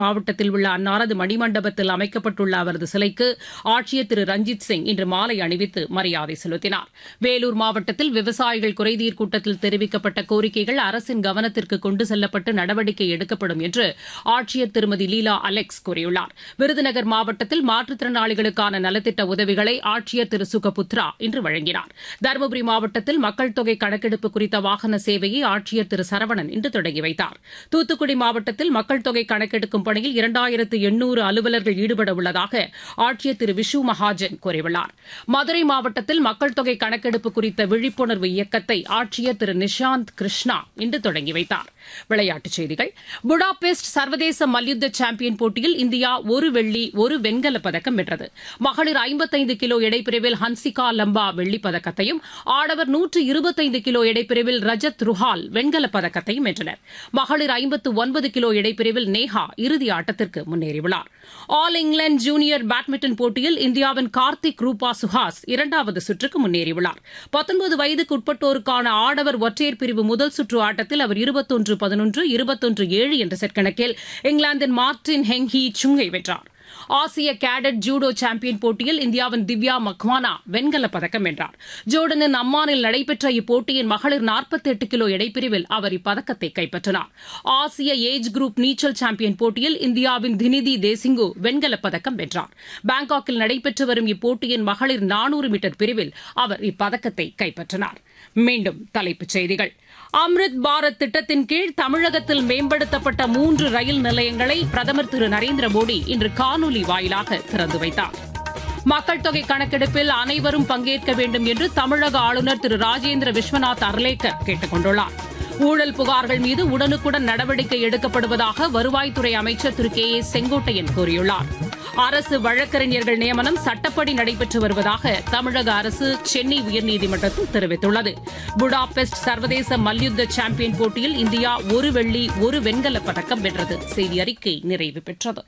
மாவட்டத்தில் உள்ள அன்னாரது மணிமண்டபத்தில் அமைக்கப்பட்டுள்ள அவரது சிலைக்கு ஆட்சியர் திரு ரஞ்சித் சிங் இன்று மாலை அணிவித்து மரியாதை செலுத்தினார் வேலூர் மாவட்டத்தில் விவசாயிகள் குறைதீர் கூட்டத்தில் தெரிவிக்கப்பட்ட கோரிக்கைகள் அரசின் கவனத்திற்கு கொண்டு செல்லப்பட்டு நடவடிக்கை எடுக்கப்படும் என்று ஆட்சியர் திருமதி லீலா அலெக்ஸ் கூறியுள்ளார் விருதுநகர் மாவட்டத்தில் மாற்றுத்திறனாளிகளுக்கான நலத்திட்ட உதவிகளை ஆட்சியர் திரு சுகபுத்ரா இன்று வழங்கினார் தருமபுரி மாவட்டத்தில் மக்கள் தொகை கணக்கெடுப்பு குறித்த வாகன சேவையை ஆட்சியர் திரு சரவணன் இன்று தொடங்கி வைத்தார் தூத்துக்குடி மாவட்டத்தில் மக்கள் தொகை கணக்கெடுக்கும் பணியில் இரண்டாயிரத்து எண்ணூறு அலுவலர்கள் ஈடுபட உள்ளதாக ஆட்சியர் திரு விஷு மகாஜன் கூறியுள்ளார் மதுரை மாவட்டத்தில் மக்கள் தொகை கணக்கெடுப்பு குறித்த விழிப்புணர்வு இயக்கத்தை ஆட்சியர் திரு நிஷாந்த் கிருஷ்ணா இன்று தொடங்கி வைத்தார் விளையாட்டுச் செய்திகள் புடாபெஸ்ட் சர்வதேச மல்யுத்த சாம்பியன் போட்டியில் இந்தியா ஒரு வெள்ளி ஒரு வெண்கலப் பதக்கம் வென்றது மகளிர் ஐம்பத்தைந்து கிலோ எடைப்பிரிவில் ஹன்சிகா லம்பா வெள்ளிப் பதக்கத்தையும் ஆடவர் நூற்று இருபத்தைந்து கிலோ எடைப்பிரிவில் ரஜத் ருஹால் வெண்கலப் பதக்கத்தையும் வென்றனர் மகளிர் ஐம்பத்து ஒன்பது கிலோ எடைப்பிரிவில் நேஹா இறுதி ஆட்டத்திற்கு முன்னேறியுள்ளார் ஆல் இங்கிலாந்து ஜூனியர் பேட்மிண்டன் போட்டியில் இந்தியாவின் கார்த்திக் ரூபா சுஹாஸ் இரண்டாவது சுற்றுக்கு முன்னேறியுள்ளார் பத்தொன்பது வயதுக்கு உட்பட்டோருக்கான ஆடவர் ஒற்றையர் பிரிவு முதல் சுற்று ஆட்டத்தில் அவர் இருபத்தொன்று பதினொன்று இருபத்தொன்று ஏழு என்ற செட் கணக்கில் இங்கிலாந்தின் மார்டின் ஹெங்ஹி சுங்கை வென்றார் ஆசிய கேடட் ஜூடோ சாம்பியன் போட்டியில் இந்தியாவின் திவ்யா மக்வானா வெண்கலப் பதக்கம் வென்றார் ஜோர்டனின் அம்மானில் நடைபெற்ற இப்போட்டியின் மகளிர் நாற்பத்தி எட்டு கிலோ எடைப்பிரிவில் அவர் இப்பதக்கத்தை கைப்பற்றினார் ஆசிய ஏஜ் குரூப் நீச்சல் சாம்பியன் போட்டியில் இந்தியாவின் தினிதி தேசிங்கு வெண்கலப் பதக்கம் வென்றார் பாங்காக்கில் நடைபெற்று வரும் இப்போட்டியின் மகளிர் நானூறு மீட்டர் பிரிவில் அவர் இப்பதக்கத்தை கைப்பற்றினார் மீண்டும் தலைப்புச் செய்திகள் அம்ரித் பாரத் திட்டத்தின் கீழ் தமிழகத்தில் மேம்படுத்தப்பட்ட மூன்று ரயில் நிலையங்களை பிரதமர் திரு நரேந்திர மோடி இன்று காணொலி வாயிலாக திறந்து வைத்தார் மக்கள் தொகை கணக்கெடுப்பில் அனைவரும் பங்கேற்க வேண்டும் என்று தமிழக ஆளுநர் திரு ராஜேந்திர விஸ்வநாத் அர்லேக்கர் கேட்டுக் கொண்டுள்ளார் ஊழல் புகார்கள் மீது உடனுக்குடன் நடவடிக்கை எடுக்கப்படுவதாக வருவாய்த்துறை அமைச்சர் திரு கே ஏ செங்கோட்டையன் கூறியுள்ளார் அரசு வழக்கறிஞர்கள் நியமனம் சட்டப்படி நடைபெற்று வருவதாக தமிழக அரசு சென்னை உயர்நீதிமன்றத்தில் தெரிவித்துள்ளது புடாபெஸ்ட் சர்வதேச மல்யுத்த சாம்பியன் போட்டியில் இந்தியா ஒரு வெள்ளி ஒரு வெண்கலப் பதக்கம் வென்றது செய்தி அறிக்கை நிறைவு பெற்றது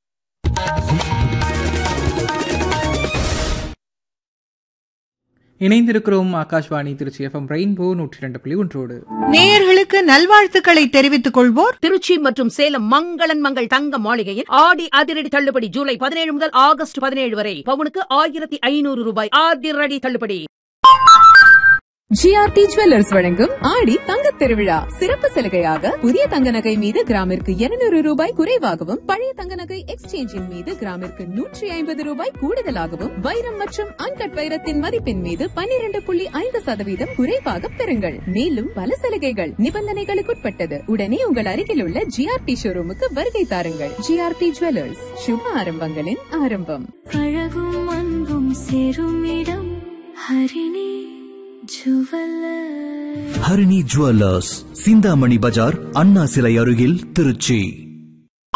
இணைந்திருக்கிறோம் ஆகாஷ்வாணி திருச்சி எஃப்எம் ரெயின்போ நூற்றி ரெண்டு புள்ளி ஒன்றோடு நேயர்களுக்கு நல்வாழ்த்துக்களை தெரிவித்துக் கொள்வோர் திருச்சி மற்றும் சேலம் மங்களன் மங்கள் தங்க மாளிகையில் ஆடி அதிரடி தள்ளுபடி ஜூலை பதினேழு முதல் ஆகஸ்ட் பதினேழு வரை பவுனுக்கு ஆயிரத்தி ஐநூறு ரூபாய் அதிரடி தள்ளுபடி ஜிஆர்டி ஜுவல்லர்ஸ் வழங்கும் ஆடி தங்கத் திருவிழா சிறப்பு சலுகையாக புதிய தங்க நகை மீது கிராமிற்கு இருநூறு ரூபாய் குறைவாகவும் பழைய தங்க நகை எக்ஸ்சேஞ்சின் மீது கிராமிற்கு நூற்றி ஐம்பது ரூபாய் கூடுதலாகவும் வைரம் மற்றும் அன்கட் வைரத்தின் மதிப்பின் மீது பன்னிரண்டு புள்ளி ஐந்து சதவீதம் குறைவாக பெறுங்கள் மேலும் பல சலுகைகள் நிபந்தனைகளுக்குட்பட்டது உடனே உங்கள் அருகில் உள்ள ஜிஆர்டி ஷோரூமுக்கு வருகை தாருங்கள் ஜிஆர்டி ஜுவல்லர்ஸ் சுப ஆரம்பங்களின் ஆரம்பம் அழகும் அன்பும் சேரும் இடம் ஹரிணி ஜுவல்லர் ஹரிணி ஜுவல்லர்ஸ் சிந்தாமணி பஜார் அண்ணா சிலை அருகில் திருச்சி